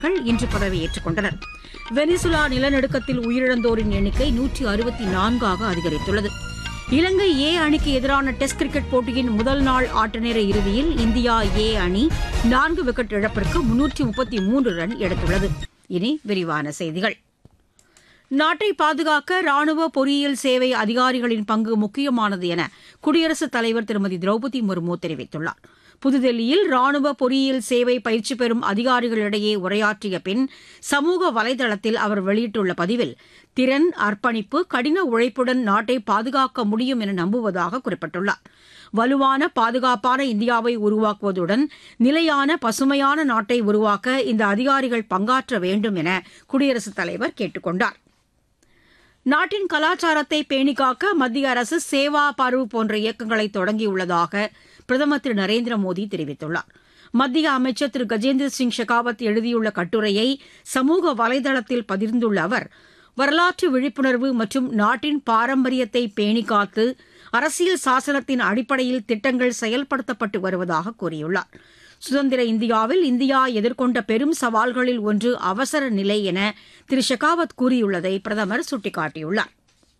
மக்கள் இன்று பதவியேற்றுக் கொண்டனர் வெனிசுலா நிலநடுக்கத்தில் உயிரிழந்தோரின் எண்ணிக்கை நூற்றி அறுபத்தி நான்காக அதிகரித்துள்ளது இலங்கை ஏ அணிக்கு எதிரான டெஸ்ட் கிரிக்கெட் போட்டியின் முதல் நாள் ஆட்டநேர இறுதியில் இந்தியா ஏ அணி நான்கு விக்கெட் இழப்பிற்கு முன்னூற்றி முப்பத்தி மூன்று ரன் எடுத்துள்ளது இனி விரிவான செய்திகள் நாட்டை பாதுகாக்க ராணுவ பொறியியல் சேவை அதிகாரிகளின் பங்கு முக்கியமானது என குடியரசுத் தலைவர் திருமதி திரௌபதி முர்மு தெரிவித்துள்ளார் புதுதில்லியில் ராணுவ பொறியியல் சேவை பயிற்சி பெறும் அதிகாரிகளிடையே உரையாற்றிய பின் சமூக வலைதளத்தில் அவர் வெளியிட்டுள்ள பதிவில் திறன் அர்ப்பணிப்பு கடின உழைப்புடன் நாட்டை பாதுகாக்க முடியும் என நம்புவதாக குறிப்பிட்டுள்ளார் வலுவான பாதுகாப்பான இந்தியாவை உருவாக்குவதுடன் நிலையான பசுமையான நாட்டை உருவாக்க இந்த அதிகாரிகள் பங்காற்ற வேண்டும் என குடியரசுத் தலைவர் கேட்டுக் கொண்டார் நாட்டின் கலாச்சாரத்தை பேணிக்காக்க மத்திய அரசு சேவா பருவ் போன்ற இயக்கங்களை தொடங்கியுள்ளதாக பிரதமர் திரு நரேந்திர மோடி தெரிவித்துள்ளார் மத்திய அமைச்சர் திரு கஜேந்திர சிங் ஷெகாவத் எழுதியுள்ள கட்டுரையை சமூக வலைதளத்தில் பகிர்ந்துள்ள அவர் வரலாற்று விழிப்புணர்வு மற்றும் நாட்டின் பாரம்பரியத்தை பேணிக்காத்து அரசியல் சாசனத்தின் அடிப்படையில் திட்டங்கள் செயல்படுத்தப்பட்டு வருவதாக கூறியுள்ளார் சுதந்திர இந்தியாவில் இந்தியா எதிர்கொண்ட பெரும் சவால்களில் ஒன்று அவசர நிலை என திரு ஷெகாவத் கூறியுள்ளதை பிரதமர் சுட்டிக்காட்டியுள்ளார்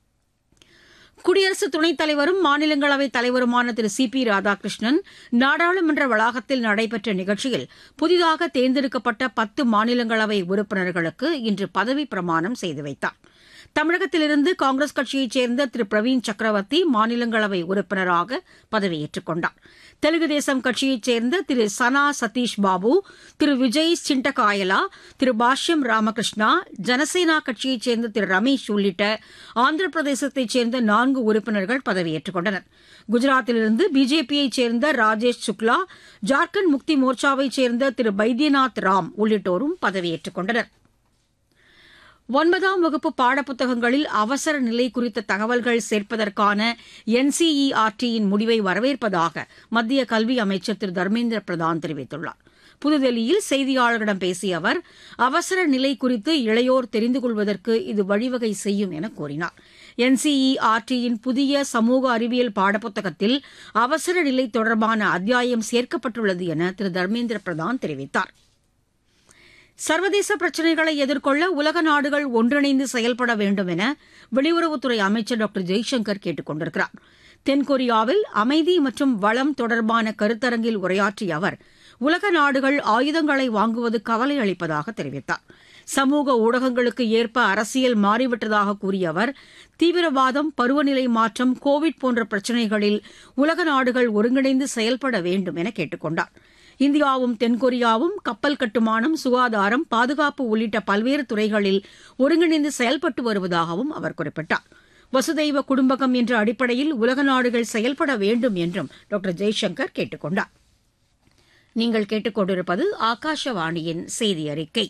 குடியரசு துணைத் தலைவரும் மாநிலங்களவை தலைவருமான திரு சி பி ராதாகிருஷ்ணன் நாடாளுமன்ற வளாகத்தில் நடைபெற்ற நிகழ்ச்சியில் புதிதாக தேர்ந்தெடுக்கப்பட்ட பத்து மாநிலங்களவை உறுப்பினர்களுக்கு இன்று பதவி பிரமாணம் செய்து வைத்தார் தமிழகத்திலிருந்து காங்கிரஸ் கட்சியைச் சேர்ந்த திரு பிரவீன் சக்கரவர்த்தி மாநிலங்களவை உறுப்பினராக பதவியேற்றுக் கொண்டார் தெலுங்கு தேசம் கட்சியைச் சேர்ந்த திரு சனா சதீஷ் பாபு திரு விஜய் சிண்டகாயலா திரு பாஷ்யம் ராமகிருஷ்ணா ஜனசேனா கட்சியைச் சேர்ந்த திரு ரமேஷ் உள்ளிட்ட ஆந்திர பிரதேசத்தைச் சேர்ந்த நான்கு உறுப்பினர்கள் பதவியேற்றுக் கொண்டனர் குஜராத்திலிருந்து பிஜேபியைச் சேர்ந்த ராஜேஷ் சுக்லா ஜார்க்கண்ட் முக்தி மோர்ச்சாவைச் சேர்ந்த திரு பைத்யநாத் ராம் உள்ளிட்டோரும் பதவியேற்றுக் கொண்டனர் ஒன்பதாம் வகுப்பு பாடப்புத்தகங்களில் அவசர நிலை குறித்த தகவல்கள் சேர்ப்பதற்கான என்சிஇஆர்டியின் முடிவை வரவேற்பதாக மத்திய கல்வி அமைச்சர் திரு தர்மேந்திர பிரதான் தெரிவித்துள்ளார் புதுதில்லியில் செய்தியாளர்களிடம் பேசிய அவர் அவசர நிலை குறித்து இளையோர் தெரிந்து கொள்வதற்கு இது வழிவகை செய்யும் என கூறினார் என்சிஇஆர்டியின் புதிய சமூக அறிவியல் பாடப்புத்தகத்தில் அவசர நிலை தொடர்பான அத்தியாயம் சேர்க்கப்பட்டுள்ளது என திரு தர்மேந்திர பிரதான் தெரிவித்தார் சர்வதேச பிரச்சினைகளை எதிர்கொள்ள உலக நாடுகள் ஒன்றிணைந்து செயல்பட வேண்டும் என வெளியுறவுத்துறை அமைச்சர் டாக்டர் ஜெய்சங்கர் கேட்டுக் கொண்டிருக்கிறார் தென்கொரியாவில் அமைதி மற்றும் வளம் தொடர்பான கருத்தரங்கில் உரையாற்றிய அவர் உலக நாடுகள் ஆயுதங்களை வாங்குவது கவலை அளிப்பதாக தெரிவித்தார் சமூக ஊடகங்களுக்கு ஏற்ப அரசியல் மாறிவிட்டதாக கூறிய அவர் தீவிரவாதம் பருவநிலை மாற்றம் கோவிட் போன்ற பிரச்சினைகளில் உலக நாடுகள் ஒருங்கிணைந்து செயல்பட வேண்டும் என கேட்டுக் கொண்டார் இந்தியாவும் தென்கொரியாவும் கப்பல் கட்டுமானம் சுகாதாரம் பாதுகாப்பு உள்ளிட்ட பல்வேறு துறைகளில் ஒருங்கிணைந்து செயல்பட்டு வருவதாகவும் அவர் குறிப்பிட்டார் வசுதெய்வ குடும்பகம் என்ற அடிப்படையில் உலக நாடுகள் செயல்பட வேண்டும் என்றும் டாக்டர் ஜெய்சங்கர் கேட்டுக் கொண்டார் நீங்கள் கேட்டுக்கொண்டிருப்பது ஆகாஷவாணியின் செய்தி அறிக்கை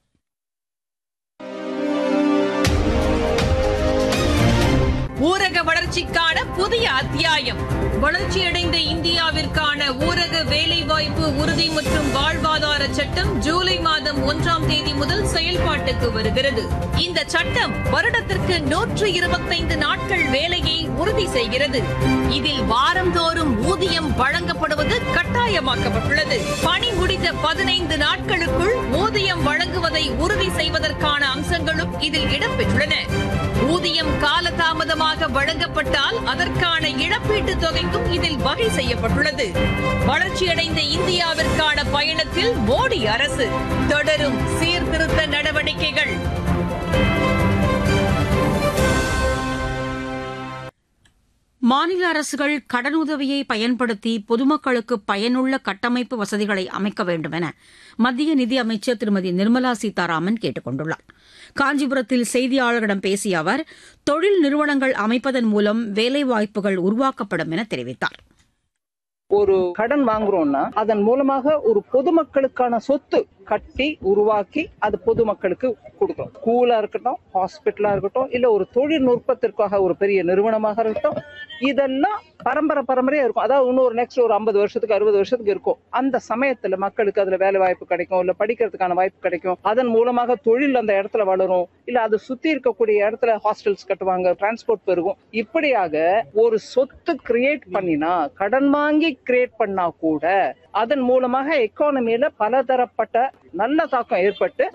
ஊரக வளர்ச்சிக்கான புதிய அத்தியாயம் வளர்ச்சியடைந்த இந்தியாவிற்கான ஊரக வேலைவாய்ப்பு உறுதி மற்றும் வாழ்வாதார சட்டம் ஜூலை மாதம் ஒன்றாம் தேதி முதல் செயல்பாட்டுக்கு வருகிறது இந்த சட்டம் வருடத்திற்கு நூற்று இருபத்தைந்து நாட்கள் வேலையை உறுதி செய்கிறது இதில் வாரந்தோறும் ஊதியம் வழங்கப்படுவது கட்டாயமாக்கப்பட்டுள்ளது பணி முடிந்த பதினைந்து நாட்களுக்குள் ஊதியம் வழங்குவதை உறுதி செய்வதற்கான அம்சங்களும் இதில் இடம்பெற்றுள்ளன ஊதியம் காலதாமதமாக வழங்கப்பட்டால் அதற்கான இழப்பீட்டுத் தொகைக்கும் இதில் வகை செய்யப்பட்டுள்ளது வளர்ச்சியடைந்த இந்தியாவிற்கான பயணத்தில் மோடி அரசு தொடரும் சீர்திருத்த நடவடிக்கைகள் மாநில அரசுகள் கடனுதவியை பயன்படுத்தி பொதுமக்களுக்கு பயனுள்ள கட்டமைப்பு வசதிகளை அமைக்க வேண்டும் என மத்திய நிதி அமைச்சர் திருமதி நிர்மலா சீதாராமன் கேட்டுக் கொண்டுள்ளார் காஞ்சிபுரத்தில் செய்தியாளர்களிடம் பேசிய அவர் தொழில் நிறுவனங்கள் அமைப்பதன் மூலம் வேலைவாய்ப்புகள் உருவாக்கப்படும் என தெரிவித்தார் ஒரு கடன் வாங்குறோம்னா அதன் மூலமாக ஒரு பொதுமக்களுக்கான சொத்து கட்டி உருவாக்கி அது பொதுமக்களுக்கு கொடுக்கணும் ஸ்கூலா இருக்கட்டும் ஹாஸ்பிட்டலா இருக்கட்டும் இல்ல ஒரு தொழில்நுட்பத்திற்காக ஒரு பெரிய நிறுவனமாக இருக்கட்டும் இதெல்லாம் பரம்பரை பரம்பரையா இருக்கும் அதாவது இன்னொரு நெக்ஸ்ட் ஒரு ஐம்பது வருஷத்துக்கு அறுபது வருஷத்துக்கு இருக்கும் அந்த சமயத்துல மக்களுக்கு அதுல வேலை வாய்ப்பு கிடைக்கும் இல்ல படிக்கிறதுக்கான வாய்ப்பு கிடைக்கும் அதன் மூலமாக தொழில் அந்த இடத்துல வளரும் இல்ல அது சுத்தி இருக்கக்கூடிய இடத்துல ஹாஸ்டல்ஸ் கட்டுவாங்க டிரான்ஸ்போர்ட் பெருகும் இப்படியாக ஒரு சொத்து கிரியேட் பண்ணினா கடன் வாங்கி கிரியேட் பண்ணா கூட அதன் மூலமாக எக்கானமியில பலதரப்பட்ட நல்ல தாக்கம் ஏற்பட்டு